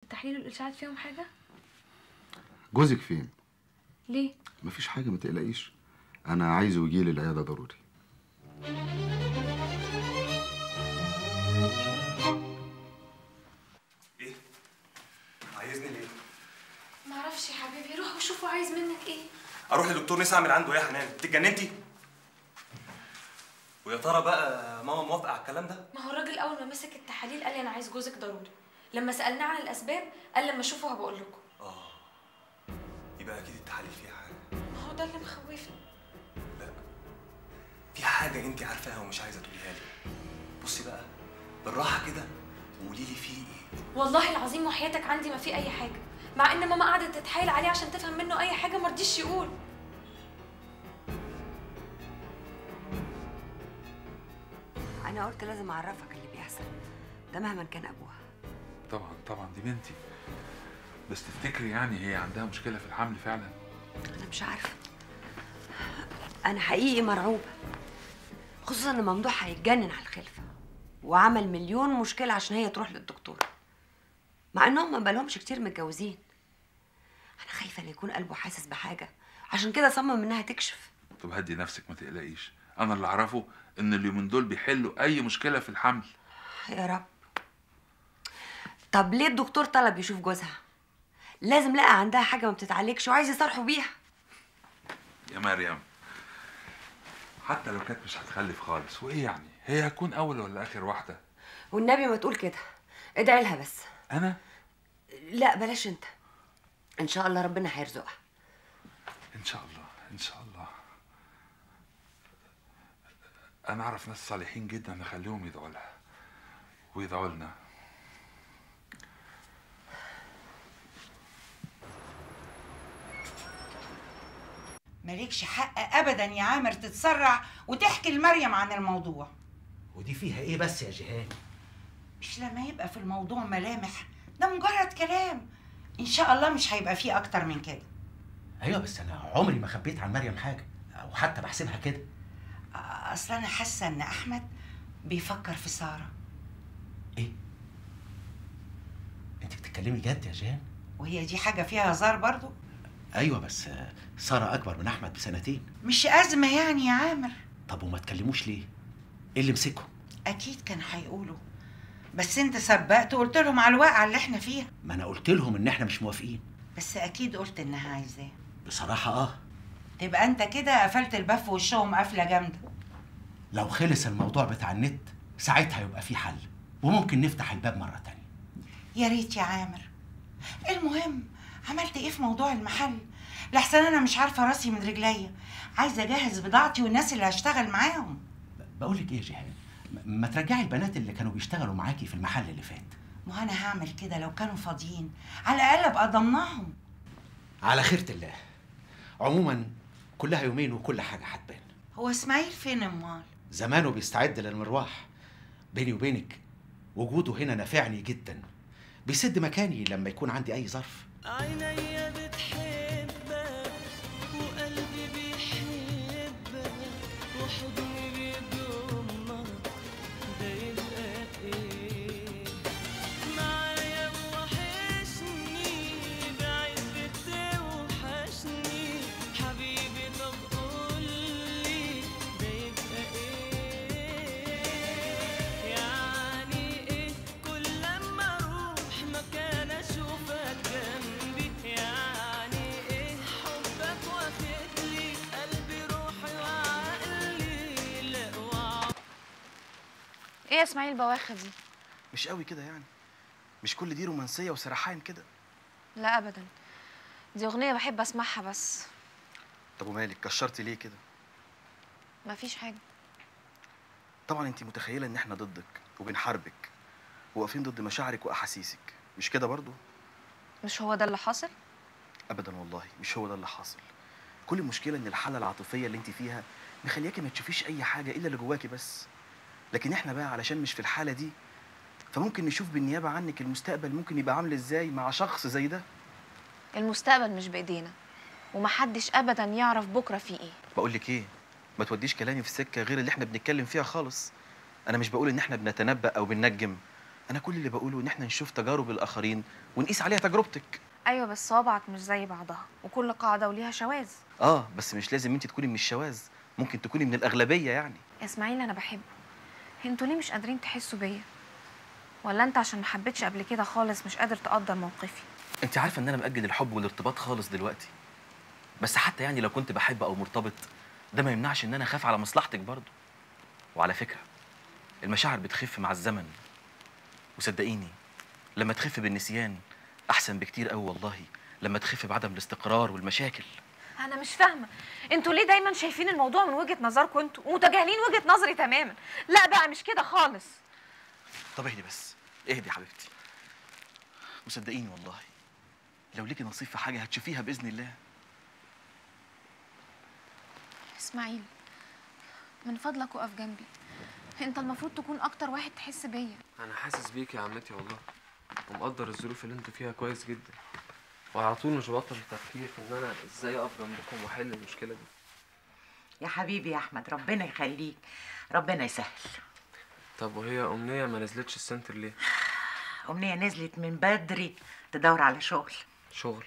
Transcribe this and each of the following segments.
التحاليل والاشاعات فيهم حاجه جوزك فين ليه مفيش حاجه ما تقلقيش انا عايزه يجي لي العياده ضروري ايه عايزني ليه معرفش يا حبيبي روح وشوفه عايز منك ايه اروح لدكتور نسا اعمل عنده ايه يا حنان انت اتجننتي ويا ترى بقى ماما موافقه على الكلام ده ما هو الراجل اول ما مسك التحاليل قال لي انا عايز جوزك ضروري لما سالناه عن الاسباب قال لما اشوفه هبقول لكم يبقى اكيد التحاليل فيها حاجه ما هو ده اللي مخوفني في حاجه انت عارفاها ومش عايزه تقوليها لي بصي بقى بالراحه كده وقولي لي في ايه والله العظيم وحياتك عندي ما في اي حاجه مع ان ماما قعدت تتحايل عليه عشان تفهم منه اي حاجه ما رضيش يقول انا قلت لازم اعرفك اللي بيحصل ده مهما كان ابوها طبعا طبعا دي بنتي بس تفتكري يعني هي عندها مشكله في الحمل فعلا انا مش عارفه انا حقيقي مرعوبه خصوصا ان ممدوح هيتجنن على الخلفه وعمل مليون مشكله عشان هي تروح للدكتور مع انهم ما بقالهمش كتير متجوزين انا خايفه لا يكون قلبه حاسس بحاجه عشان كده صمم انها تكشف طب هدي نفسك ما تقلقيش انا اللي اعرفه ان اليومين دول بيحلوا اي مشكله في الحمل يا رب طب ليه الدكتور طلب يشوف جوزها لازم لقى عندها حاجه ما بتتعالجش وعايز يصارحوا بيها يا مريم حتى لو كانت مش هتخلف خالص وايه يعني هي هتكون اول ولا اخر واحده والنبي ما تقول كده ادعي لها بس انا لا بلاش انت ان شاء الله ربنا هيرزقها ان شاء الله ان شاء الله انا اعرف ناس صالحين جدا نخليهم يدعوا لها ويدعوا لنا مالكش حق ابدا يا عامر تتسرع وتحكي لمريم عن الموضوع ودي فيها ايه بس يا جيهان مش لما يبقى في الموضوع ملامح ده مجرد كلام ان شاء الله مش هيبقى فيه اكتر من كده ايوه بس انا عمري ما خبيت عن مريم حاجه او حتى بحسبها كده اصل انا حاسه ان احمد بيفكر في ساره انت بتتكلمي جد يا جيهان وهي دي حاجه فيها هزار برضو ايوه بس آه، ساره اكبر من احمد بسنتين مش ازمه يعني يا عامر طب وما تكلموش ليه ايه اللي مسكهم اكيد كان هيقولوا بس انت سبقت وقلت لهم على الواقعه اللي احنا فيها ما انا قلت لهم ان احنا مش موافقين بس اكيد قلت انها عايزاه بصراحه اه تبقى انت كده قفلت الباب في وشهم قفله جامده لو خلص الموضوع بتاع النت ساعتها يبقى في حل وممكن نفتح الباب مره تانية يا ريت يا عامر المهم عملت ايه في موضوع المحل لحسن انا مش عارفه راسي من رجليا عايزه اجهز بضاعتي والناس اللي هشتغل معاهم بقول لك ايه يا جيهان م- ما ترجعي البنات اللي كانوا بيشتغلوا معاكي في المحل اللي فات ما انا هعمل كده لو كانوا فاضيين على الاقل ابقى ضمناهم على خيرة الله عموما كلها يومين وكل حاجه هتبان هو اسماعيل فين امال زمانه بيستعد للمروح بيني وبينك وجوده هنا نافعني جدا بيسد مكاني لما يكون عندي اي ظرف عينيا بتحبك وقلبي بيحبك وحضني بيضمك ده يبقى ايه معايا وحشني بعيد بتوحشني حبيبي طب قولي ده يبقى ايه يعني ايه كل لما اروح مكان اشوفك جنبي يعني ايه حبك واخد لي قلبي روحي وعقلي لا وع- ايه يا اسماعيل البواخه دي مش قوي كده يعني مش كل دي رومانسيه وسرحان كده لا ابدا دي اغنيه بحب اسمعها بس طب ومالك كشرتي ليه كده مفيش حاجه طبعا انت متخيله ان احنا ضدك وبنحاربك وواقفين ضد مشاعرك واحاسيسك مش كده برضو مش هو ده اللي حاصل ابدا والله مش هو ده اللي حاصل كل المشكله ان الحاله العاطفيه اللي انت فيها مخلياكي ما تشوفيش اي حاجه الا اللي جواكي بس لكن احنا بقى علشان مش في الحاله دي فممكن نشوف بالنيابه عنك المستقبل ممكن يبقى عامل ازاي مع شخص زي ده المستقبل مش بايدينا ومحدش ابدا يعرف بكره في ايه بقول لك ايه ما توديش كلامي في سكه غير اللي احنا بنتكلم فيها خالص انا مش بقول ان احنا بنتنبأ او بننجم انا كل اللي بقوله ان احنا نشوف تجارب الاخرين ونقيس عليها تجربتك ايوه بس صوابعك مش زي بعضها وكل قاعده وليها شواذ اه بس مش لازم انت تكوني من الشواذ ممكن تكوني من الاغلبيه يعني اسماعيل انا بحبه انتوا ليه مش قادرين تحسوا بيا ولا انت عشان ما حبيتش قبل كده خالص مش قادر تقدر موقفي انت عارفه ان انا مأجل الحب والارتباط خالص دلوقتي بس حتى يعني لو كنت بحب او مرتبط ده ما يمنعش ان انا اخاف على مصلحتك برضه وعلى فكره المشاعر بتخف مع الزمن وصدقيني لما تخف بالنسيان احسن بكتير قوي والله لما تخف بعدم الاستقرار والمشاكل انا مش فاهمه انتوا ليه دايما شايفين الموضوع من وجهه نظركم انتوا ومتجاهلين وجهه نظري تماما لا بقى مش كده خالص طب اهدي بس اهدي يا حبيبتي وصدقيني والله لو ليكي نصيب في حاجه هتشوفيها باذن الله اسماعيل من فضلك وقف جنبي انت المفروض تكون اكتر واحد تحس بيا انا حاسس بيك يا عمتي والله ومقدر الظروف اللي انتوا فيها كويس جدا وعلى طول مش بطل التفكير في ان انا ازاي اقف جنبكم واحل المشكله دي يا حبيبي يا احمد ربنا يخليك ربنا يسهل طب وهي امنيه ما نزلتش السنتر ليه امنيه نزلت من بدري تدور على شغل شغل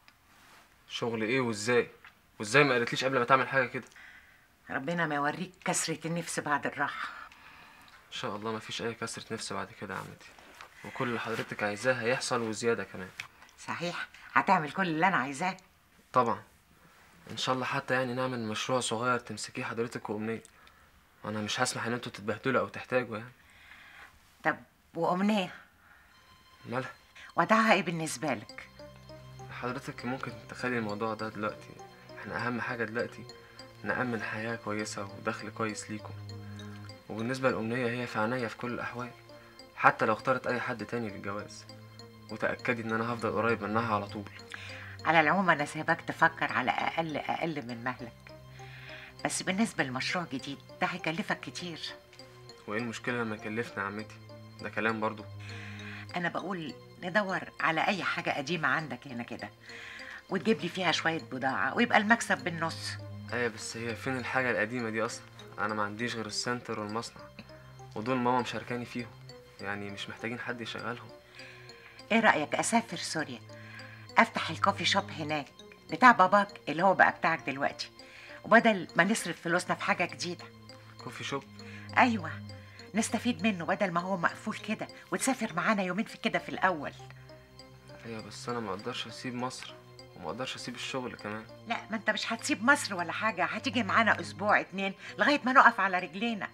شغل ايه وازاي وازاي ما قالتليش قبل ما تعمل حاجه كده ربنا ما يوريك كسرة النفس بعد الراحة ان شاء الله ما فيش اي كسره نفس بعد كده يا عمتي وكل اللي حضرتك عايزاه هيحصل وزياده كمان صحيح هتعمل كل اللي انا عايزاه طبعا ان شاء الله حتى يعني نعمل مشروع صغير تمسكيه حضرتك وامنيه وانا مش هسمح ان انتوا تتبهدلوا او تحتاجوا يعني طب وامنيه مالها وضعها ايه بالنسبة لك حضرتك ممكن تخلي الموضوع ده دلوقتي احنا اهم حاجة دلوقتي نأمن حياة كويسة ودخل كويس ليكم وبالنسبة للأمنية هي في عينيا في كل الأحوال حتى لو اختارت أي حد تاني للجواز وتأكدي إن أنا هفضل قريب منها على طول على العموم انا سايباك تفكر على اقل اقل من مهلك بس بالنسبة لمشروع جديد ده هيكلفك كتير وإيه المشكلة لما يكلفنا يا عمتي ده كلام برضو انا بقول ندور على اي حاجة قديمة عندك هنا كده وتجيب لي فيها شوية بضاعة ويبقى المكسب بالنص أيوة بس هي فين الحاجة القديمة دي أصلا أنا ما عنديش غير السنتر والمصنع ودول ماما مشاركاني فيهم يعني مش محتاجين حد يشغلهم ايه رأيك اسافر سوريا افتح الكوفي شوب هناك بتاع باباك اللي هو بقى بتاعك دلوقتي وبدل ما نصرف فلوسنا في حاجة جديدة كوفي شوب ايوه نستفيد منه بدل ما هو مقفول كده وتسافر معانا يومين في كده في الاول أيوة بس أنا ما أقدرش أسيب مصر وما أقدرش أسيب الشغل كمان لا ما انت مش هتسيب مصر ولا حاجة هتيجي معانا اسبوع اتنين لغاية ما نقف على رجلينا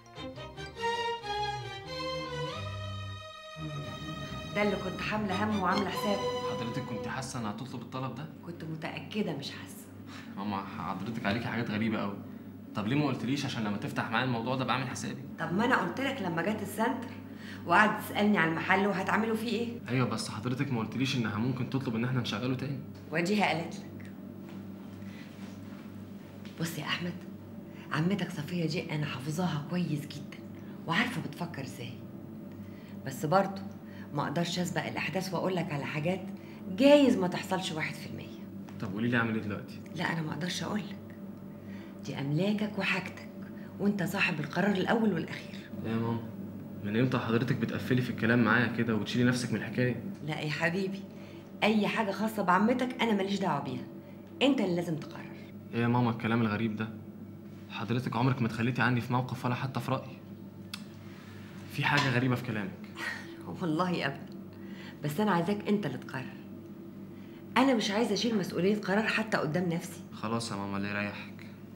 ده اللي كنت حامله هم وعامله حسابه حضرتك كنت حاسة إنها هتطلب الطلب ده؟ كنت متاكده مش حاسه ماما حضرتك عليكي حاجات غريبة أوي طب ليه ما قلتليش عشان لما تفتح معايا الموضوع ده بعمل حسابي طب ما انا قلت لك لما جت السنتر وقعدت تسالني على المحل وهتعملوا فيه ايه ايوه بس حضرتك ما قلتليش انها ممكن تطلب ان احنا نشغله تاني وديها قالت لك بص يا احمد عمتك صفيه دي انا حافظاها كويس جدا وعارفه بتفكر ازاي بس برضه ما اقدرش اسبق الاحداث واقول لك على حاجات جايز ما تحصلش واحد في المية طب قولي لي اعمل ايه دلوقتي لا انا ما اقدرش اقول لك دي املاكك وحاجتك وانت صاحب القرار الاول والاخير يا ماما من امتى حضرتك بتقفلي في الكلام معايا كده وتشيلي نفسك من الحكايه لا يا حبيبي اي حاجه خاصه بعمتك انا ماليش دعوه بيها انت اللي لازم تقرر ايه يا ماما الكلام الغريب ده حضرتك عمرك ما تخليتي عني في موقف ولا حتى في رايي في حاجه غريبه في كلامك والله ابدا بس انا عايزاك انت اللي تقرر انا مش عايزه اشيل مسؤوليه قرار حتى قدام نفسي خلاص يا ماما اللي يريحك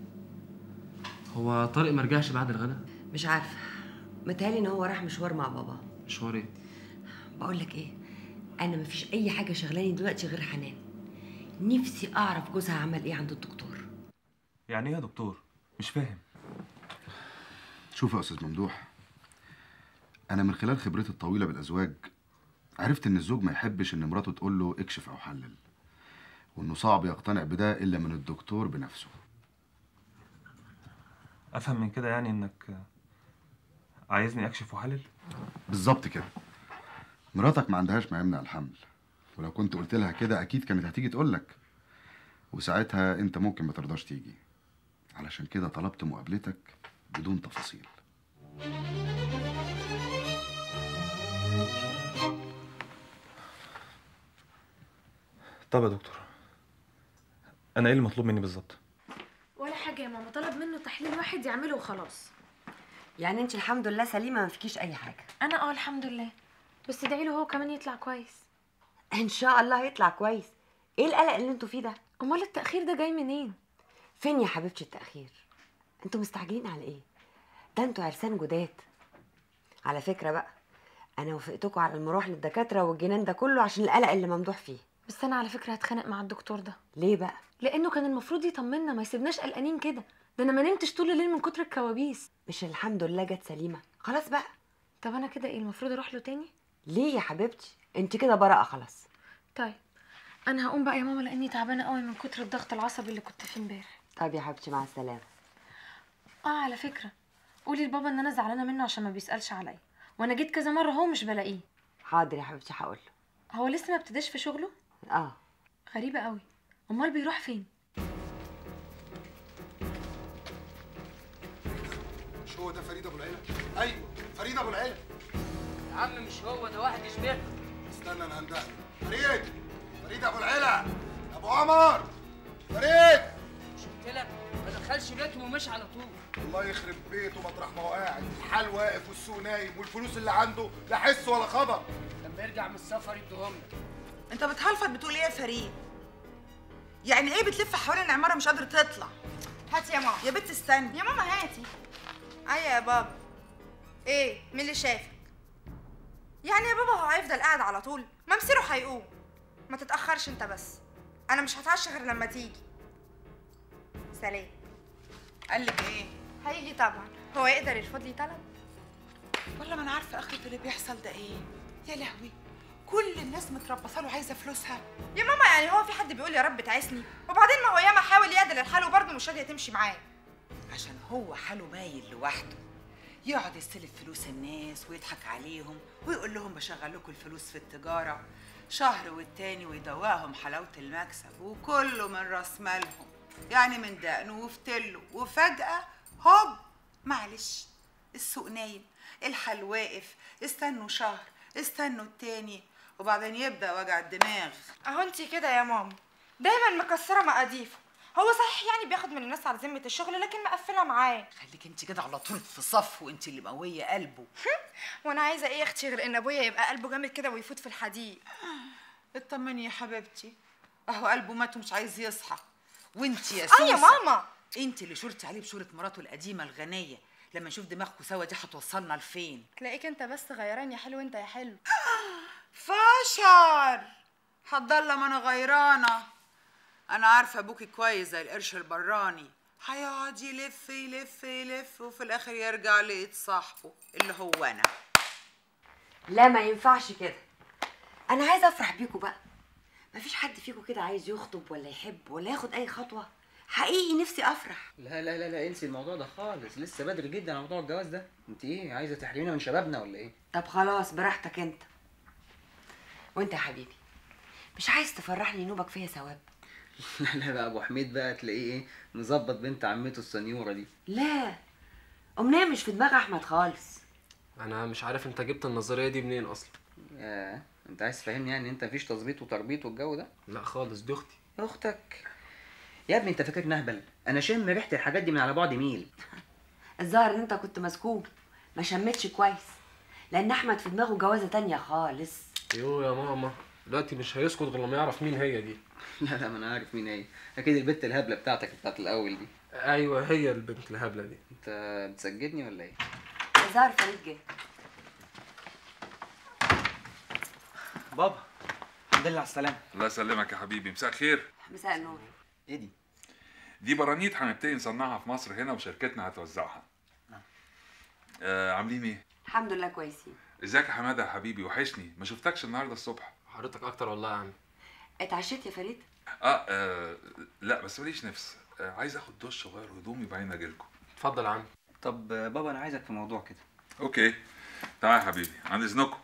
هو طارق ما رجعش بعد الغدا مش عارفه متهيألي ان هو راح مشوار مع بابا مشوار ايه بقول لك ايه انا مفيش اي حاجه شغلاني دلوقتي غير حنان نفسي اعرف جوزها عمل ايه عند الدكتور يعني ايه يا دكتور مش فاهم شوف يا استاذ ممدوح انا من خلال خبرتي الطويله بالازواج عرفت ان الزوج ما يحبش ان مراته تقول له اكشف او حلل وانه صعب يقتنع بده الا من الدكتور بنفسه افهم من كده يعني انك عايزني اكشف واحلل بالظبط كده مراتك ما عندهاش ما يمنع الحمل ولو كنت قلت لها كده اكيد كانت هتيجي تقول لك وساعتها انت ممكن ما ترضاش تيجي علشان كده طلبت مقابلتك بدون تفاصيل طب يا دكتور انا ايه اللي مطلوب مني بالظبط ولا حاجه يا ماما طلب منه تحليل واحد يعمله وخلاص يعني انت الحمد لله سليمه ما فيكيش اي حاجه انا اه الحمد لله بس ادعي له هو كمان يطلع كويس ان شاء الله هيطلع كويس ايه القلق اللي انتوا فيه ده امال التاخير ده جاي منين فين يا حبيبتي التاخير انتوا مستعجلين على ايه ده انتوا عرسان جداد على فكره بقى انا وافقتكم على المروح للدكاتره والجنان ده كله عشان القلق اللي ممدوح فيه بس انا على فكره هتخانق مع الدكتور ده ليه بقى لانه كان المفروض يطمنا ما يسيبناش قلقانين كده ده انا ما نمتش طول الليل من كتر الكوابيس مش الحمد لله جت سليمه خلاص بقى طب انا كده ايه المفروض اروح له تاني ليه يا حبيبتي انت كده براءه خلاص طيب انا هقوم بقى يا ماما لاني تعبانه قوي من كتر الضغط العصبي اللي كنت فيه امبارح طب يا حبيبتي مع السلامه اه على فكره قولي لبابا ان انا زعلانه منه عشان ما بيسالش عليا وانا جيت كذا مره هو مش بلاقيه حاضر يا حبيبتي هقول له هو لسه ما ابتداش في شغله اه غريبه قوي امال بيروح فين مش هو ده فريد ابو العيله ايوه فريد ابو العيله يا عم مش هو ده واحد يشبهه استنى انا هندهله فريد فريد ابو العيله ابو عمر فريد مش قلت لك ما دخلش بيته ومشي على طول الله يخرب بيته مطرح ما هو قاعد الحال واقف والسوق نايم والفلوس اللي عنده لا حس ولا خبر لما يرجع من السفر يديهم لك انت بتهلفط بتقول ايه يا فريد يعني ايه بتلف حوالين العماره مش قادره تطلع هاتي يا ماما يا بنت استني يا ماما هاتي ايوه يا بابا ايه مين اللي شافك يعني يا بابا هو هيفضل قاعد على طول ما مصيره هيقوم ما تتاخرش انت بس انا مش هتعشى غير لما تيجي سلام قال لك ايه هيجي طبعا هو يقدر يرفض لي طلب ولا ما انا عارفه اخرة اللي بيحصل ده ايه يا لهوي كل الناس متربصه له عايزه فلوسها يا ماما يعني هو في حد بيقول يا رب تعيسني وبعدين ما هو ياما حاول يعدل الحال وبرضه مش راضيه تمشي معاه عشان هو حاله مايل لوحده يقعد يستلف فلوس الناس ويضحك عليهم ويقول لهم بشغل لكم الفلوس في التجارة شهر والتاني ويدوقهم حلاوة المكسب وكله من راس مالهم يعني من دقنه وفتله وفجأة هوب معلش السوق نايم الحال واقف استنوا شهر استنوا التاني وبعدين يبدأ وجع الدماغ اهو انت كده يا ماما دايما مكسره مقاديفه هو صحيح يعني بياخد من الناس على ذمه الشغل لكن مقفله معاه خليك انت كده على طول في صف وانت اللي مقويه قلبه وانا عايزه ايه يا اختي غير ان ابويا يبقى قلبه جامد كده ويفوت في الحديد اطمني يا حبيبتي اهو قلبه مات ومش عايز يصحى وانت يا اه سوسه يا ماما انت اللي شرتي عليه بشورة مراته القديمه الغنيه لما نشوف دماغكم سوا دي هتوصلنا لفين تلاقيك انت بس غيران يا حلو انت يا حلو فشر هتضل ما انا غيرانه انا عارفه ابوكي كويس زي القرش البراني هيقعد يلف يلف يلف وفي الاخر يرجع لقيت صاحبه اللي هو انا لا ما ينفعش كده انا عايزه افرح بيكوا بقى مفيش حد فيكوا كده عايز يخطب ولا يحب ولا ياخد اي خطوه حقيقي نفسي افرح لا لا لا لا انسي الموضوع ده خالص لسه بدري جدا على موضوع الجواز ده انت ايه عايزه تحرمينا من شبابنا ولا ايه طب خلاص براحتك انت وانت يا حبيبي مش عايز تفرحني نوبك فيا ثواب لا لا بقى ابو حميد بقى تلاقيه ايه مظبط بنت عمته السنيوره دي لا امنيه مش في دماغ احمد خالص انا مش عارف انت جبت النظريه دي منين اصلا يا انت عايز تفهمني يعني ان انت مفيش تظبيط وتربيط والجو ده لا خالص دي اختي اختك يا ابني انت فاكرني اهبل انا شم ريحه الحاجات دي من على بعد ميل الظاهر ان انت كنت مسكوب ما شمتش كويس لان احمد في دماغه جوازه تانية خالص يو يا ماما دلوقتي مش هيسكت غير لما يعرف مين هي دي لا لا ما انا عارف مين هي اكيد البت الهبله بتاعتك بتاعت الاول دي ايوه هي البنت الهبله دي انت بتسجدني ولا ايه الظاهر فريد جه بابا الحمد لله على السلامه الله يسلمك يا حبيبي مساء الخير مساء النور ايه دي دي برانيت هنبتدي نصنعها في مصر هنا وشركتنا هتوزعها آه عاملين ايه الحمد لله كويسين ازيك يا حماده يا حبيبي وحشني ما شفتكش النهارده الصبح حضرتك اكتر والله يا عم اتعشيت يا فريد آه, اه لا بس ماليش نفس آه عايز اخد دش واغير هدومي وبعدين اجيلكم اتفضل يا عم طب بابا انا عايزك في موضوع كده اوكي تعال يا حبيبي عند اذنكم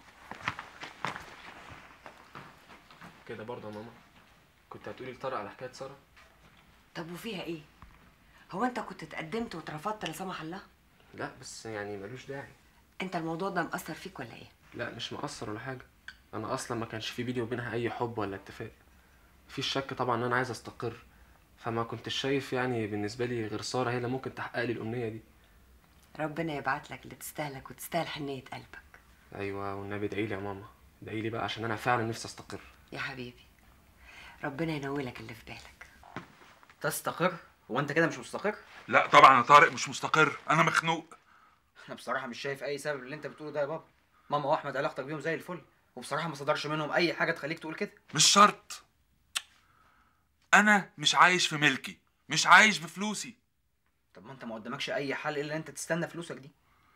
كده برضه يا ماما كنت هتقولي لطارق على حكايه ساره طب وفيها ايه هو انت كنت اتقدمت واترفضت لا سمح الله لا بس يعني ملوش داعي انت الموضوع ده مأثر فيك ولا ايه لا مش مقصر ولا حاجه انا اصلا ما كانش في بيني وبينها اي حب ولا اتفاق في الشك طبعا ان انا عايز استقر فما كنتش شايف يعني بالنسبه لي غير ساره هي اللي ممكن تحقق لي الامنيه دي ربنا يبعت لك اللي تستاهلك وتستاهل حنيه قلبك ايوه والنبي ادعي لي يا ماما ادعي لي بقى عشان انا فعلا نفسي استقر يا حبيبي ربنا ينولك اللي في بالك تستقر هو انت كده مش مستقر لا طبعا يا طارق مش مستقر انا مخنوق انا بصراحه مش شايف اي سبب اللي انت بتقوله ده يا بابا ماما واحمد علاقتك بيهم زي الفل وبصراحه ما صدرش منهم اي حاجه تخليك تقول كده مش شرط انا مش عايش في ملكي مش عايش بفلوسي طب ما انت ما قدامكش اي حل الا ان انت تستنى فلوسك دي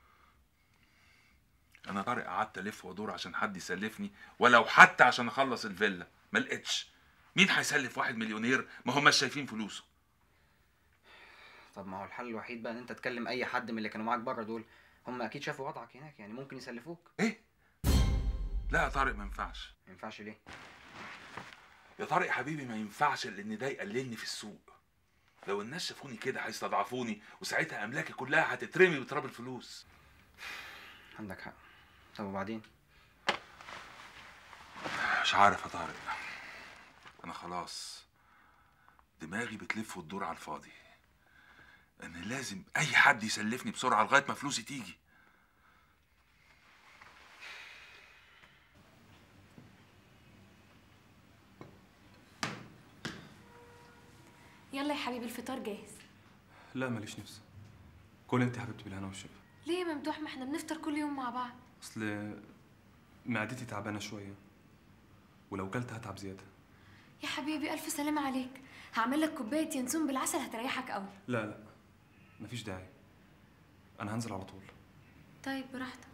انا طارق قعدت الف وادور عشان حد يسلفني ولو حتى عشان اخلص الفيلا ما لقيتش مين هيسلف واحد مليونير ما هماش شايفين فلوسه طب ما هو الحل الوحيد بقى ان انت تكلم اي حد من اللي كانوا معاك بره دول هم اكيد شافوا وضعك هناك يعني ممكن يسلفوك لا يا طارق ما ينفعش ما ينفعش ليه يا طارق حبيبي ما ينفعش لان ده يقللني في السوق لو الناس شافوني كده هيستضعفوني وساعتها املاكي كلها هتترمي بتراب الفلوس عندك حق طب وبعدين مش عارف يا طارق انا خلاص دماغي بتلف وتدور على الفاضي ان لازم اي حد يسلفني بسرعه لغايه ما فلوسي تيجي يلا يا حبيبي الفطار جاهز لا ماليش نفس كل انت يا حبيبتي بالهنا والشفا ليه يا ممدوح ما احنا بنفطر كل يوم مع بعض اصل معدتي تعبانه شويه ولو كلت هتعب زياده يا حبيبي الف سلامة عليك هعمل لك كوبايه ينسون بالعسل هتريحك قوي لا لا مفيش داعي انا هنزل على طول طيب براحتك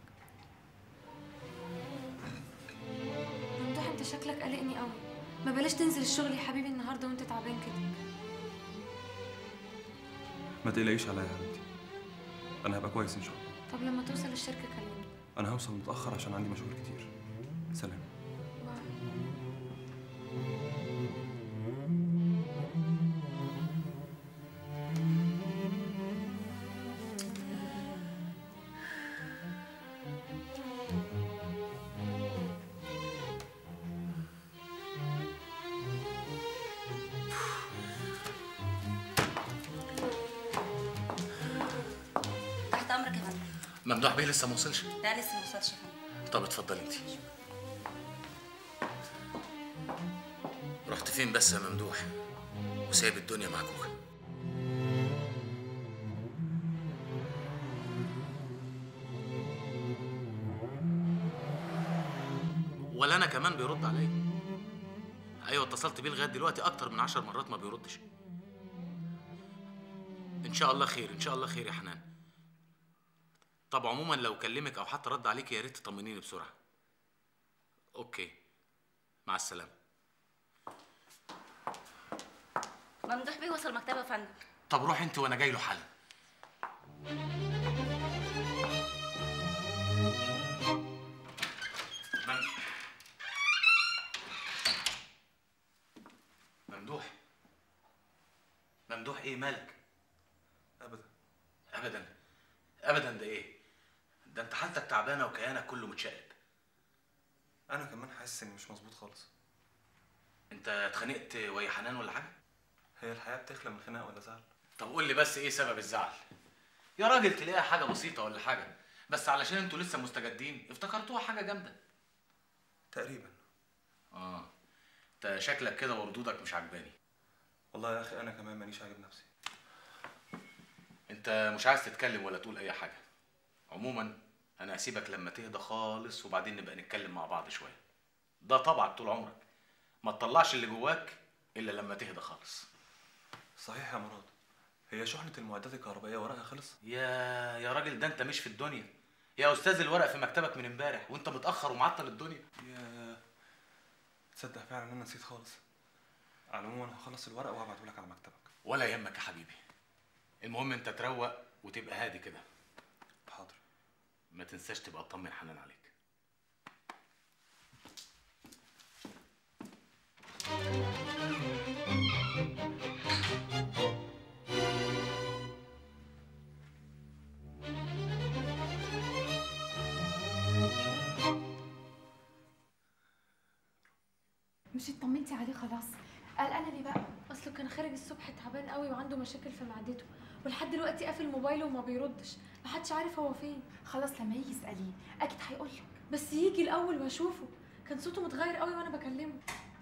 ممدوح انت شكلك قلقني قوي ما بلاش تنزل الشغل يا حبيبي النهارده وانت تعبان كده ما تقلقيش عليا يا حبيبتي انا هبقى كويس ان شاء الله طب لما توصل الشركه كلمني انا هوصل متاخر عشان عندي مشاوير كتير سلام تحت امرك يا فندم ممدوح بيه لسه ما وصلش لا لسه ما وصلش يا فندم طب اتفضل انت رحت فين بس يا ممدوح وسايب الدنيا معكوكه ولا انا كمان بيرد عليا ايوه اتصلت بيه لغايه دلوقتي اكتر من عشر مرات ما بيردش ان شاء الله خير ان شاء الله خير يا حنان طب عموما لو كلمك او حتى رد عليك يا ريت تطمنيني بسرعه اوكي مع السلامه ممدوح بيه وصل مكتبه يا فندم طب روح انت وانا جاي له حالا مم- ممدوح ممدوح ايه مالك ابدا ابدا ابدا ده ايه ده انت حالتك تعبانه وكيانك كله متشقلب انا كمان حاسس اني مش مظبوط خالص انت اتخانقت ويا حنان ولا حاجه هي الحياه بتخلى من خناق ولا زعل طب قول لي بس ايه سبب الزعل يا راجل تلاقيها حاجه بسيطه ولا حاجه بس علشان انتوا لسه مستجدين افتكرتوها حاجه جامده تقريبا اه انت شكلك كده وردودك مش عجباني والله يا اخي انا كمان مانيش عاجب نفسي انت مش عايز تتكلم ولا تقول اي حاجه عموما انا هسيبك لما تهدى خالص وبعدين نبقى نتكلم مع بعض شويه ده طبعك طول عمرك ما تطلعش اللي جواك الا لما تهدى خالص صحيح يا مراد هي شحنه المعدات الكهربائيه ورقها خلص يا يا راجل ده انت مش في الدنيا يا استاذ الورق في مكتبك من امبارح وانت متاخر ومعطل الدنيا يا تصدق فعلا ان انا نسيت خالص على العموم انا هخلص الورق وهبعته لك على مكتبك ولا يهمك يا حبيبي المهم انت تروق وتبقى هادي كده حاضر ما تنساش تبقى تطمن حنان عليك مش اطمنتي عليه خلاص قلقانه ليه بقى اصله كان خارج الصبح تعبان قوي وعنده مشاكل في معدته ولحد دلوقتي قافل موبايله وما بيردش محدش عارف هو فين خلاص لما يجي اساليه اكيد هيقولك بس يجي الاول واشوفه كان صوته متغير قوي وانا بكلمه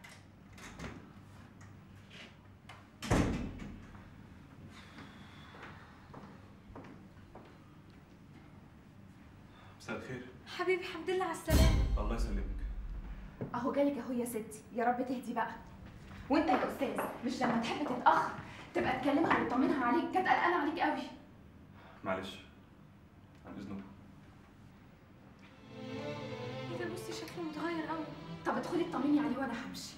مساء الخير حبيبي الحمد لله على السلامه الله يسلمك اهو جالك اهو يا ستي يا رب تهدي بقى وانت يا استاذ مش لما تحب تتاخر تبقى تكلمها وتطمنها عليك كانت قلقانه عليك قوي معلش عن اذنك ايه ده بصي شكله متغير قوي طب ادخلي اطمني عليه وانا همشي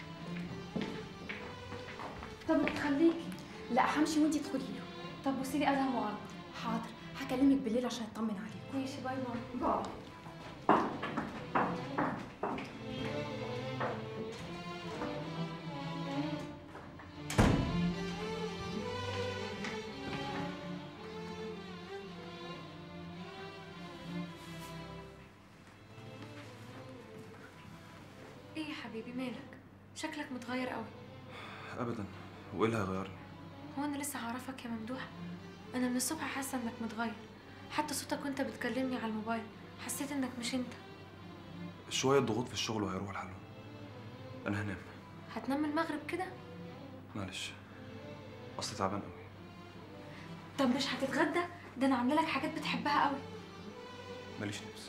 طب ما تخليكي لا همشي وانتي ادخلي له طب بصي لي ادهم وعرض حاضر هكلمك بالليل عشان اطمن عليك ماشي باي باي باي ايه يا حبيبي مالك شكلك متغير قوي ابدا وايه اللي هيغيرني هو انا لسه هعرفك يا ممدوح انا من الصبح حاسه انك متغير حتى صوتك وانت بتكلمني على الموبايل حسيت انك مش انت شويه ضغوط في الشغل وهيروح الحل انا هنام هتنام المغرب كده معلش اصل تعبان قوي طب مش هتتغدى ده انا عامله لك حاجات بتحبها قوي ماليش نفس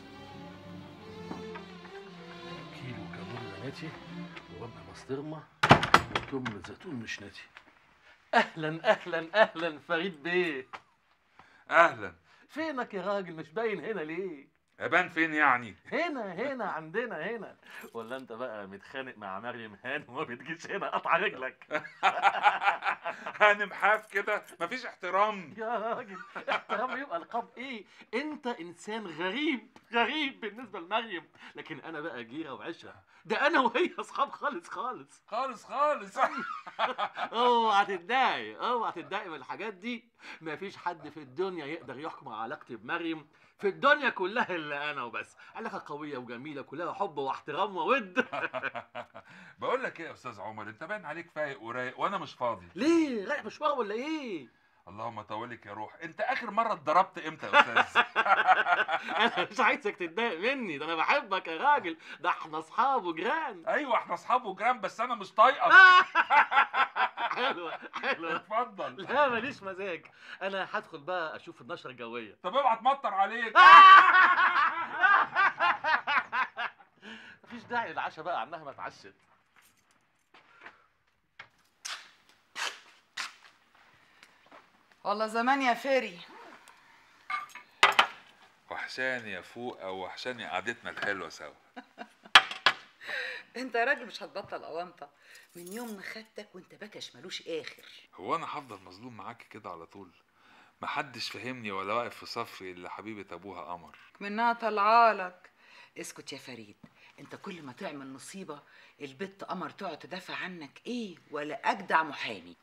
كيلو كابوريا ناتي وربع بسطرمه وتمن زيتون مش ناتي اهلا اهلا اهلا فريد بيه اهلا فينك يا راجل مش باين هنا ليه ابان فين يعني هنا هنا عندنا هنا ولا انت بقى متخانق مع مريم هان وما بتجيش هنا قطع رجلك هانم حاف كده مفيش احترام يا راجل احترام يبقى القاب ايه انت انسان غريب غريب بالنسبه لمريم لكن انا بقى جيره وعشره ده انا وهي اصحاب خالص خالص خالص خالص اوعى تتضايق اوعى تتضايق من الحاجات دي مفيش حد في الدنيا يقدر يحكم على علاقتي بمريم في الدنيا كلها الا انا وبس علاقه قويه وجميله كلها حب واحترام وود بقول لك ايه يا استاذ عمر انت باين عليك فايق ورايق وانا مش فاضي ليه رايح مشوار ولا ايه اللهم طولك يا روح انت اخر مره اتضربت امتى يا استاذ انا مش عايزك تتضايق مني ده انا بحبك يا راجل ده احنا اصحاب وجيران ايوه احنا اصحاب وجيران بس انا مش طايقك حلوه حلوه اتفضل لا ماليش مزاج انا هدخل بقى اشوف النشره الجويه طب اوعى تمطر عليك مفيش داعي للعشاء بقى عنها ما اتعشت والله زمان يا فاري وحشاني يا فوقه وحشاني قعدتنا الحلوه سوا انت يا راجل مش هتبطل اوامطه من يوم ما خدتك وانت بكش ملوش اخر هو انا هفضل مظلوم معاك كده على طول محدش فهمني ولا واقف في صفي الا حبيبه ابوها قمر منها طلعالك اسكت يا فريد انت كل ما تعمل مصيبه البت قمر تقعد تدافع عنك ايه ولا اجدع محامي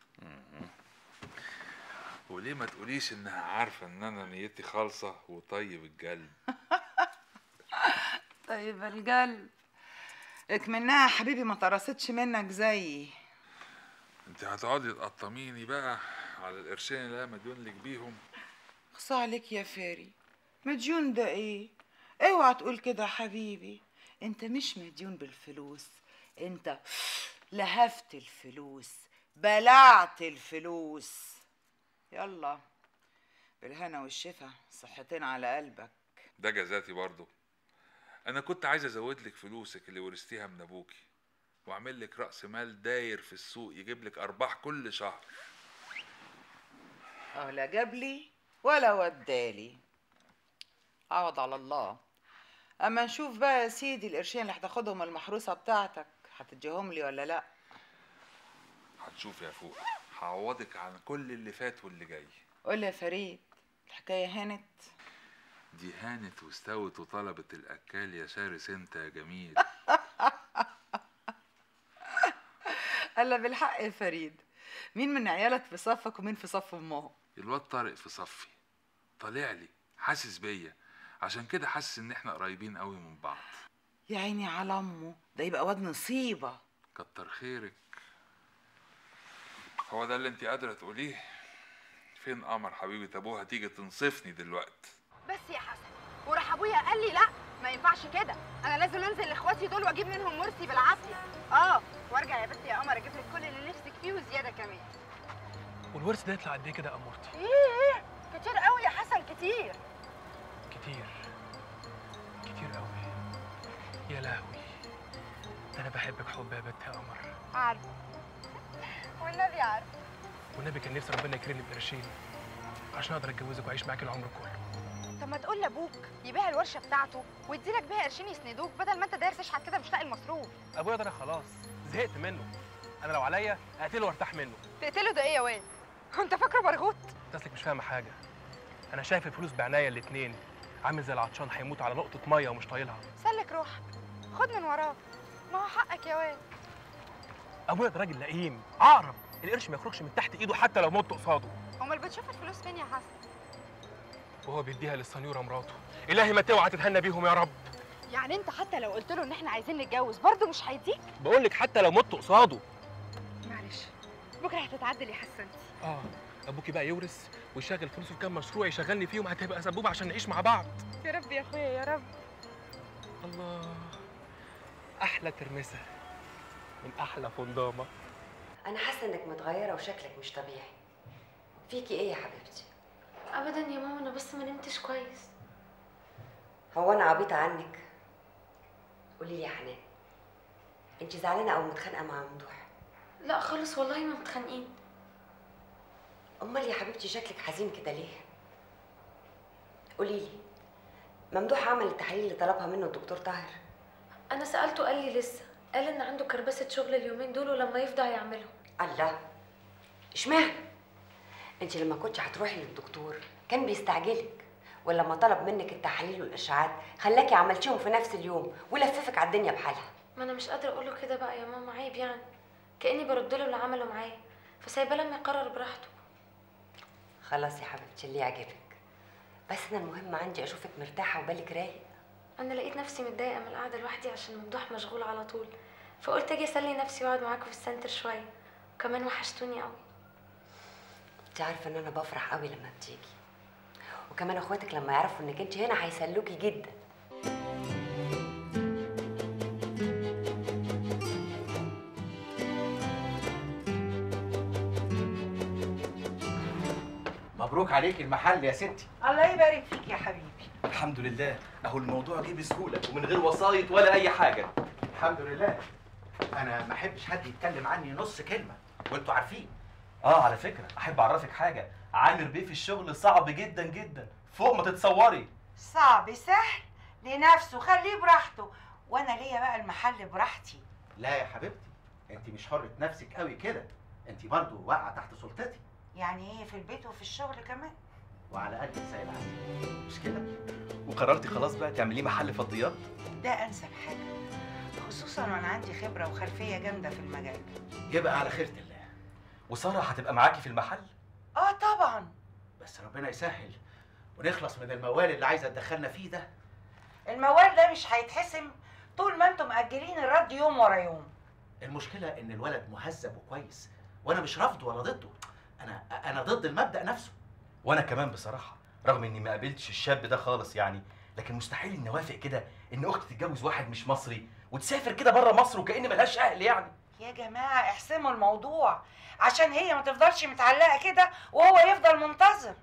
وليه ما تقوليش انها عارفه ان انا نيتي خالصه وطيب القلب طيب القلب اكمنها حبيبي ما طرستش منك زيي انت هتقعدي تقطميني بقى على القرشين اللي انا مديون لك بيهم خص عليك يا فاري مديون ده ايه اوعى تقول كده يا حبيبي انت مش مديون بالفلوس انت لهفت الفلوس بلعت الفلوس يلا بالهنا والشفا صحتين على قلبك ده جزاتي برضه انا كنت عايز ازود لك فلوسك اللي ورثتيها من ابوكي واعمل لك راس مال داير في السوق يجيب لك ارباح كل شهر اه لا جاب لي ولا ودالي عوض على الله اما نشوف بقى يا سيدي القرشين اللي هتاخدهم المحروسه بتاعتك هتديهم لي ولا لا هتشوف يا فوق هعوضك عن كل اللي فات واللي جاي قول لي يا فريد الحكايه هانت دي هانت واستوت وطلبت الاكال يا شارس انت يا جميل الا بالحق يا فريد مين من عيالك في صفك ومين في صف امهم الواد طارق في صفي طالع لي حاسس بيا عشان كده حاسس ان احنا قريبين قوي من بعض يا عيني على امه ده يبقى واد نصيبه كتر خيرك هو ده اللي انت قادره تقوليه فين قمر حبيبه ابوها تيجي تنصفني دلوقتي بس يا حسن وراح ابويا قال لي لا ما ينفعش كده انا لازم انزل لاخواتي دول واجيب منهم مرسي بالعافيه اه وارجع يا بنتي يا قمر اجيب لك كل اللي نفسك فيه وزياده كمان والورث ده يطلع قد ايه كده يا امورتي ايه ايه كتير قوي يا حسن كتير كتير كتير قوي يا لهوي ده انا بحبك حب يا بنت يا قمر عارفه والنبي عارفه والنبي كان نفسي ربنا يكرمني بقرشين عشان اقدر اتجوزك واعيش معاك العمر كله طب ما تقول لابوك يبيع الورشه بتاعته ويديلك بيها قرشين يسندوك بدل ما انت داير تشحت كده مش لاقي المصروف ابويا ده انا خلاص زهقت منه انا لو عليا اقتله وارتاح منه تقتله ده ايه يا واد هو انت فاكره برغوت انت اصلك مش فاهمه حاجه انا شايف الفلوس بعناية الاتنين عامل زي العطشان هيموت على نقطه ميه ومش طايلها سلك روحك خد من وراه ما هو حقك يا واد ابويا ده راجل لئيم عقرب القرش ما يخرجش من تحت ايده حتى لو مت قصاده امال بتشوف الفلوس فين يا حسن وهو بيديها للسنيوره مراته الهي ما توعى تتهنى بيهم يا رب يعني انت حتى لو قلت له ان احنا عايزين نتجوز برضه مش هيديك بقول لك حتى لو مت قصاده معلش بكره هتتعدل يا حسنتي اه ابوكي بقى يورث ويشغل فلوسه في كام مشروع يشغلني فيهم هتبقى سبوبه عشان نعيش مع بعض يا رب يا اخويا يا رب الله احلى ترمسه من احلى فندامه انا حاسه انك متغيره وشكلك مش طبيعي فيكي ايه يا حبيبتي ابدا يا ماما انا بس ما نمتش كويس هو انا عبيطه عنك قولي لي يا حنان انت زعلانه او متخانقه مع ممدوح لا خالص والله ما متخانقين امال يا حبيبتي شكلك حزين كده ليه قولي لي ممدوح عمل التحاليل اللي طلبها منه الدكتور طاهر انا سالته قال لي لسه قال ان عنده كربسه شغل اليومين دول ولما يفضى هيعملهم الله اشمعنى انت لما كنت هتروحي للدكتور كان بيستعجلك ولما طلب منك التحاليل والاشعاعات خلاكي عملتيهم في نفس اليوم ولففك على الدنيا بحالها ما انا مش قادره اقول له كده بقى يا ماما عيب يعني كاني برد له اللي عمله معايا فسايباه لما يقرر براحته خلاص يا حبيبتي اللي يعجبك بس انا المهم عندي اشوفك مرتاحه وبالك رايق انا لقيت نفسي متضايقه من القعده لوحدي عشان ممدوح مشغول على طول فقلت اجي اسلي نفسي واقعد معاكم في السنتر شويه وكمان وحشتوني قوي انت عارفه ان انا بفرح قوي لما بتيجي وكمان اخواتك لما يعرفوا انك انت هنا هيسلوكي جدا مبروك عليك المحل يا ستي الله يبارك فيك يا حبيبي الحمد لله اهو الموضوع جه بسهوله ومن غير وسايط ولا اي حاجه الحمد لله انا ما احبش حد يتكلم عني نص كلمه وانتوا عارفين اه على فكره احب اعرفك حاجه عامر بيه في الشغل صعب جدا جدا فوق ما تتصوري صعب سهل لنفسه خليه براحته وانا ليا بقى المحل براحتي لا يا حبيبتي انت مش حرة نفسك قوي كده انت برضو واقعه تحت سلطتي يعني ايه في البيت وفي الشغل كمان وعلى قد سيد عزيز مش كده وقررتي خلاص بقى تعمليه محل فضيات ده انسب حاجه خصوصا وانا عندي خبره وخلفيه جامده في المجال يبقى على خيرة الله وساره هتبقى معاكي في المحل اه طبعا بس ربنا يسهل ونخلص من الموال اللي عايزه تدخلنا فيه ده الموال ده مش هيتحسم طول ما انتم مأجلين الرد يوم ورا يوم المشكله ان الولد مهذب وكويس وانا مش رافضه ولا ضده انا انا ضد المبدا نفسه وانا كمان بصراحه رغم اني ما قابلتش الشاب ده خالص يعني لكن مستحيل اني اوافق كده ان اختي تتجوز واحد مش مصري وتسافر كده بره مصر وكأن ملهاش اهل يعني يا جماعه احسموا الموضوع عشان هي ما تفضلش متعلقه كده وهو يفضل منتظر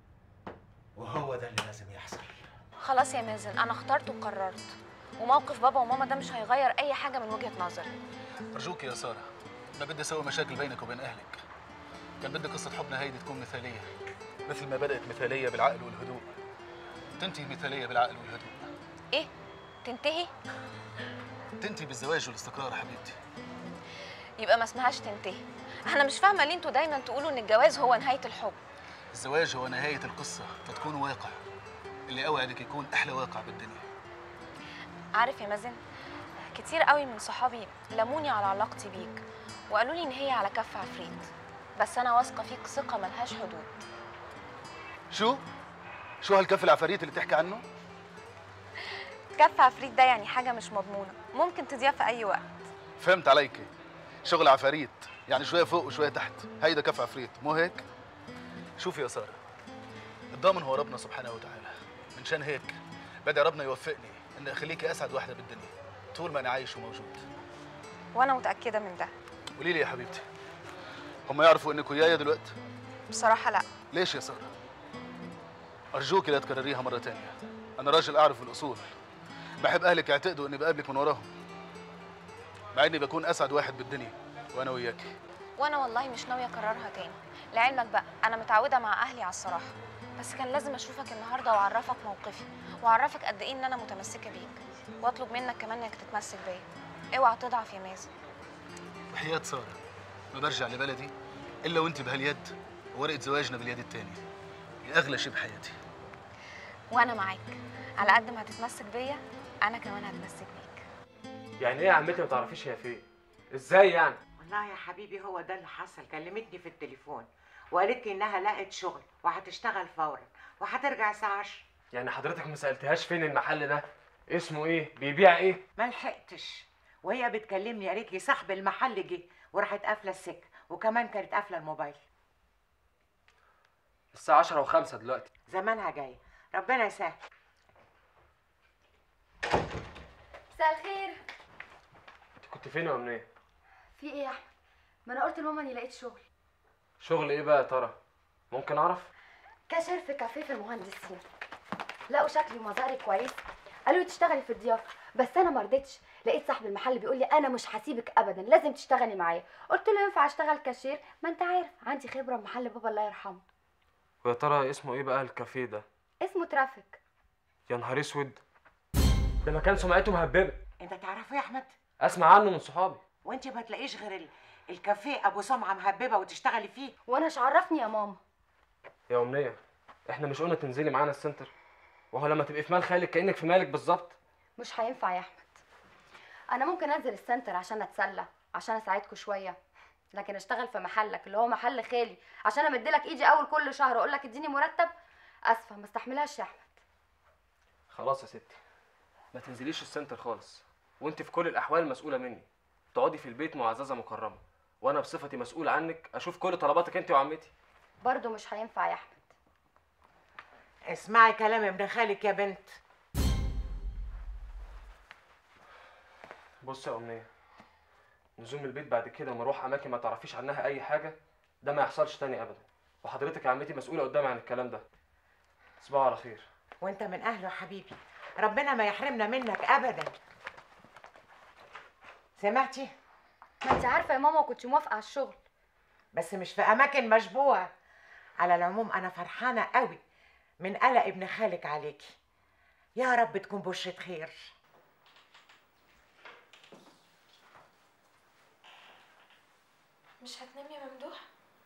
وهو ده اللي لازم يحصل خلاص يا مازن انا اخترت وقررت وموقف بابا وماما ده مش هيغير اي حاجه من وجهه نظري أرجوك يا سارة ما بدي أسوي مشاكل بينك وبين أهلك كان بدي قصة حبنا هيدي تكون مثالية مثل ما بدأت مثالية بالعقل والهدوء تنتهي مثالية بالعقل والهدوء ايه تنتهي تنتهي بالزواج والاستقرار حبيبتي يبقى ما اسمهاش تنتهي انا مش فاهمه ليه انتوا دايما تقولوا ان الجواز هو نهايه الحب الزواج هو نهاية القصة فتكون واقع اللي أوعدك يكون أحلى واقع بالدنيا عارف يا مازن كتير قوي من صحابي لموني على علاقتي بيك وقالوا لي ان هي على كف عفريت بس انا واثقه فيك ثقه ملهاش حدود شو؟ شو هالكف العفاريت اللي بتحكي عنه؟ كف عفريت ده يعني حاجه مش مضمونه ممكن تضيع في اي وقت فهمت عليك شغل عفاريت يعني شويه فوق وشويه تحت هيدا كف عفريت مو هيك شوفي يا ساره الضامن هو ربنا سبحانه وتعالى من شان هيك بدعي ربنا يوفقني ان اخليكي اسعد واحده بالدنيا طول ما انا عايش وموجود وانا متاكده من ده قولي لي يا حبيبتي هم يعرفوا انك ويايا دلوقتي بصراحه لا ليش يا ساره ارجوكي لا تكرريها مره تانية انا راجل اعرف الاصول بحب اهلك يعتقدوا اني بقابلك من وراهم مع اني بكون اسعد واحد بالدنيا وانا وياكي وانا والله مش ناويه اكررها تاني لعلمك بقى انا متعوده مع اهلي على الصراحه بس كان لازم اشوفك النهارده واعرفك موقفي واعرفك قد ايه ان انا متمسكه بيك واطلب منك كمان انك تتمسك بيا اوعى تضعف يا مازن وحياة ساره ما برجع لبلدي الا وانت بهاليد وورقه زواجنا باليد التانية يا اغلى شيء بحياتي وانا معاك على قد ما هتتمسك بيا انا كمان هتمسك بيك يعني ايه يا عمتي ما تعرفيش هي فين ازاي يعني والله يا حبيبي هو ده اللي حصل كلمتني في التليفون وقالت لي انها لقت شغل وهتشتغل فورا وهترجع الساعه 10 يعني حضرتك ما سالتهاش فين المحل ده اسمه ايه بيبيع ايه ما لحقتش وهي بتكلمني قالت لي صاحب المحل جه وراحت قافله السكه وكمان كانت قافله الموبايل الساعه 10 و5 دلوقتي زمانها جايه ربنا يسهل مساء الخير انت كنت فين يا امنيه في ايه يا احمد ما انا قلت لماما اني لقيت شغل شغل ايه بقى يا ترى ممكن اعرف كاشير في كافيه في المهندسين لقوا شكلي ومظهري كويس قالوا لي تشتغلي في الضيافه بس انا ما رضيتش لقيت صاحب المحل بيقول لي انا مش هسيبك ابدا لازم تشتغلي معايا قلت له ينفع اشتغل كاشير ما انت عارف عندي خبره في محل بابا الله يرحمه ويا ترى اسمه ايه بقى الكافيه ده اسمه ترافيك يا نهار اسود ده مكان سمعته مهببه انت تعرفه يا احمد اسمع عنه من صحابي وانت ما تلاقيش غير ال... الكافيه ابو سمعه مهببه وتشتغلي فيه وانا ايش عرفني يا ماما يا امنيه احنا مش قلنا تنزلي معانا السنتر وهو لما تبقي في مال خالك كانك في مالك بالظبط مش هينفع يا احمد انا ممكن انزل السنتر عشان اتسلى عشان اساعدكوا شويه لكن اشتغل في محلك اللي هو محل خالي عشان امدلك ايدي اول كل شهر اقول لك اديني مرتب اسفه ما استحملهاش يا احمد خلاص يا ستي ما تنزليش السنتر خالص وانت في كل الاحوال مسؤوله مني تقعدي في البيت معززه مكرمه وانا بصفتي مسؤول عنك اشوف كل طلباتك انت وعمتي برضه مش هينفع يا احمد اسمعي كلام ابن خالك يا بنت بص يا امنيه نزول من البيت بعد كده وما اروح اماكن ما تعرفيش عنها اي حاجه ده ما يحصلش تاني ابدا وحضرتك يا عمتي مسؤوله قدامي عن الكلام ده تصبحوا على خير وانت من اهله يا حبيبي ربنا ما يحرمنا منك ابدا سمعتي ما انت عارفه يا ماما كنت موافقه على الشغل بس مش في اماكن مشبوهه على العموم انا فرحانه قوي من قلق ابن خالك عليكي يا رب تكون بشرة خير مش هتنام يا ممدوح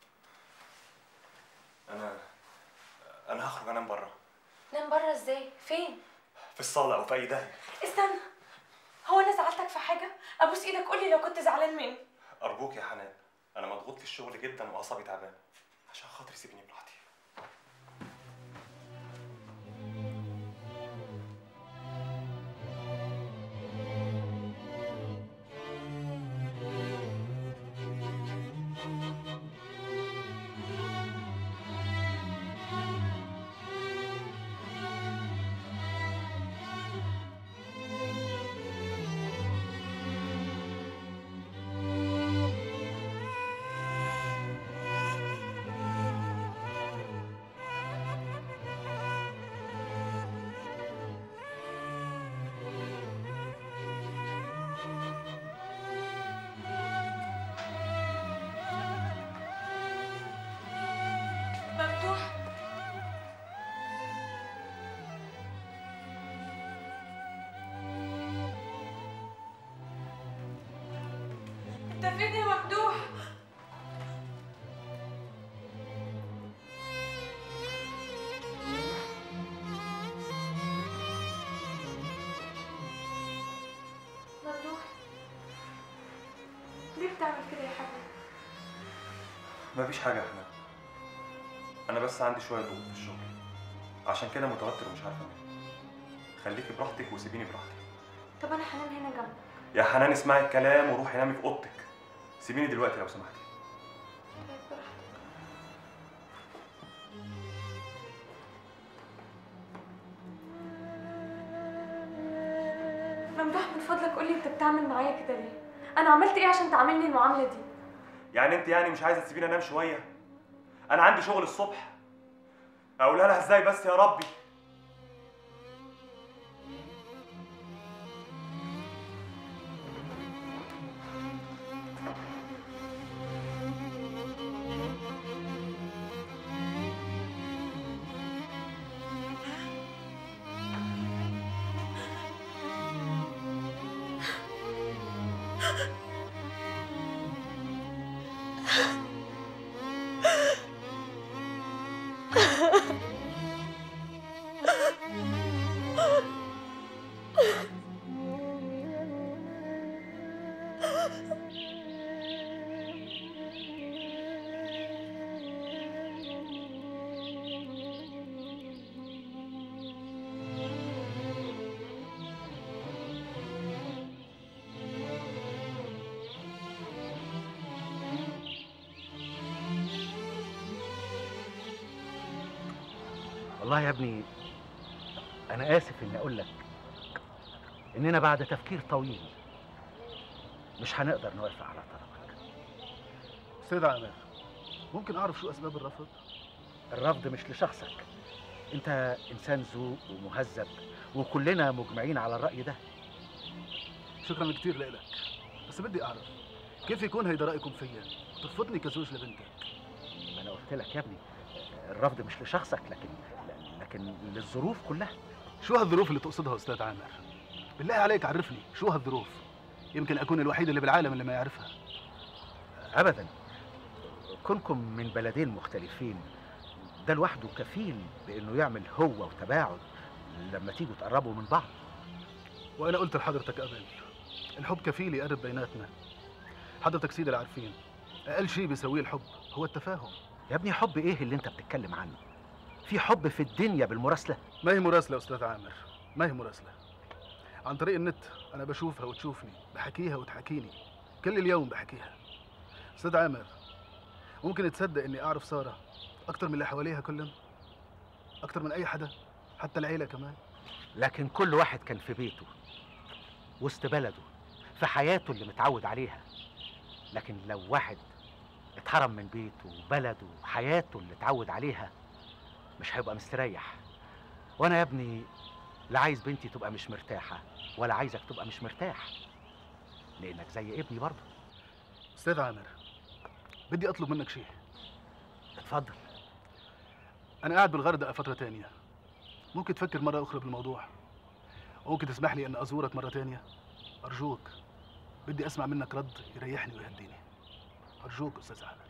انا انا هخرج انام بره نام بره ازاي فين في الصاله او في اي داهيه استنى هو انا زعلتك في حاجه ابوس ايدك قولي لو كنت زعلان مني ارجوك يا حنان انا مضغوط في الشغل جدا واعصابي تعبانه عشان خاطري سيبني براحتي ممدوح انت فين يا ممدوح ممدوح ليه بتعمل كده يا حبيبي مفيش حاجه يا حنان انا بس عندي شويه ضغوط في الشغل عشان كده متوتر ومش عارفه انام خليكي براحتك وسيبيني براحتي طب انا هنام هنا جنبك يا حنان اسمعي الكلام وروحي نامي في اوضتك سيبيني دلوقتي لو سمحتي ممدوح من فضلك قولي انت بتعمل معايا كده ليه انا عملت ايه عشان تعاملني المعامله دي يعني انت يعني مش عايزه تسيبيني انام شويه انا عندي شغل الصبح اقولها لها ازاي بس يا ربي والله يا ابني انا اسف اني اقول لك اننا بعد تفكير طويل مش هنقدر نوافق على طلبك استاذ عامر ممكن اعرف شو اسباب الرفض الرفض مش لشخصك انت انسان ذوق ومهذب وكلنا مجمعين على الراي ده شكرا كثير لك بس بدي اعرف كيف يكون هيدا رايكم فيا ترفضني كزوج لبنتك ما انا قلت لك يا ابني الرفض مش لشخصك لكن لكن للظروف كلها شو هالظروف اللي تقصدها استاذ عامر بالله عليك عرفني شو هالظروف يمكن اكون الوحيد اللي بالعالم اللي ما يعرفها ابدا كونكم من بلدين مختلفين ده لوحده كفيل بانه يعمل هو وتباعد لما تيجوا تقربوا من بعض وانا قلت لحضرتك قبل الحب كفيل يقرب بيناتنا حضرتك سيد العارفين اقل شيء بيسويه الحب هو التفاهم يا ابني حب ايه اللي انت بتتكلم عنه في حب في الدنيا بالمراسله ما هي مراسله استاذ عامر ما هي مراسله عن طريق النت انا بشوفها وتشوفني بحكيها وتحكيني كل اليوم بحكيها استاذ عامر ممكن تصدق اني اعرف ساره اكتر من اللي حواليها كلهم اكتر من اي حدا حتى العيله كمان لكن كل واحد كان في بيته وسط بلده في حياته اللي متعود عليها لكن لو واحد اتحرم من بيته وبلده وحياته اللي اتعود عليها مش هيبقى مستريح وانا يا ابني لا عايز بنتي تبقى مش مرتاحه ولا عايزك تبقى مش مرتاح لانك زي ابني برضه استاذ عامر بدي اطلب منك شيء اتفضل انا قاعد بالغردقه فتره تانية ممكن تفكر مره اخرى بالموضوع وممكن تسمح لي ان ازورك مره تانية ارجوك بدي اسمع منك رد يريحني ويهديني ارجوك استاذ عامر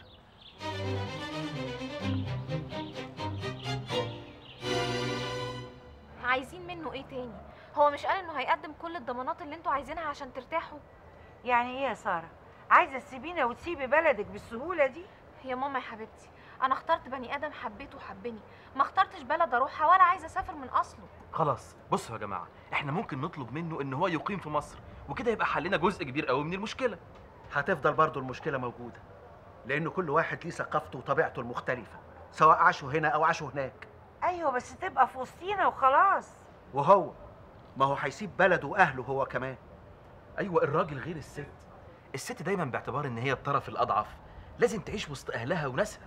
عايزين منه ايه تاني هو مش قال انه هيقدم كل الضمانات اللي انتوا عايزينها عشان ترتاحوا يعني ايه يا ساره عايزه تسيبينا وتسيبي بلدك بالسهوله دي يا ماما يا حبيبتي انا اخترت بني ادم حبيته وحبني ما اخترتش بلد اروحها ولا عايزه اسافر من اصله خلاص بصوا يا جماعه احنا ممكن نطلب منه ان هو يقيم في مصر وكده يبقى حلنا جزء كبير قوي من المشكله هتفضل برضه المشكله موجوده لان كل واحد ليه ثقافته وطبيعته المختلفه سواء عاشوا هنا او عاشوا هناك ايوه بس تبقى في وسطينا وخلاص وهو ما هو هيسيب بلده واهله هو كمان ايوه الراجل غير الست الست دايما باعتبار ان هي الطرف الاضعف لازم تعيش وسط اهلها وناسها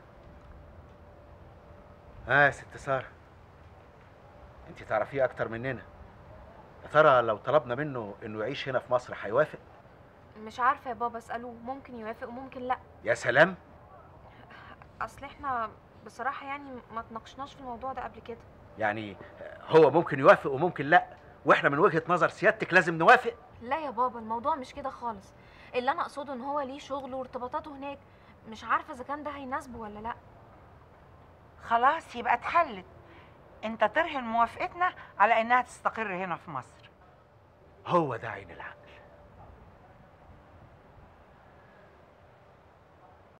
اه يا ست ساره انت تعرفيه اكتر مننا يا ترى لو طلبنا منه انه يعيش هنا في مصر هيوافق مش عارفه يا بابا اساله ممكن يوافق وممكن لا يا سلام اصل احنا بصراحه يعني ما تناقشناش في الموضوع ده قبل كده يعني هو ممكن يوافق وممكن لا واحنا من وجهه نظر سيادتك لازم نوافق لا يا بابا الموضوع مش كده خالص اللي انا اقصده ان هو ليه شغل وارتباطاته هناك مش عارفه اذا كان ده هيناسبه ولا لا خلاص يبقى اتحلت انت ترهن موافقتنا على انها تستقر هنا في مصر هو ده عين العقل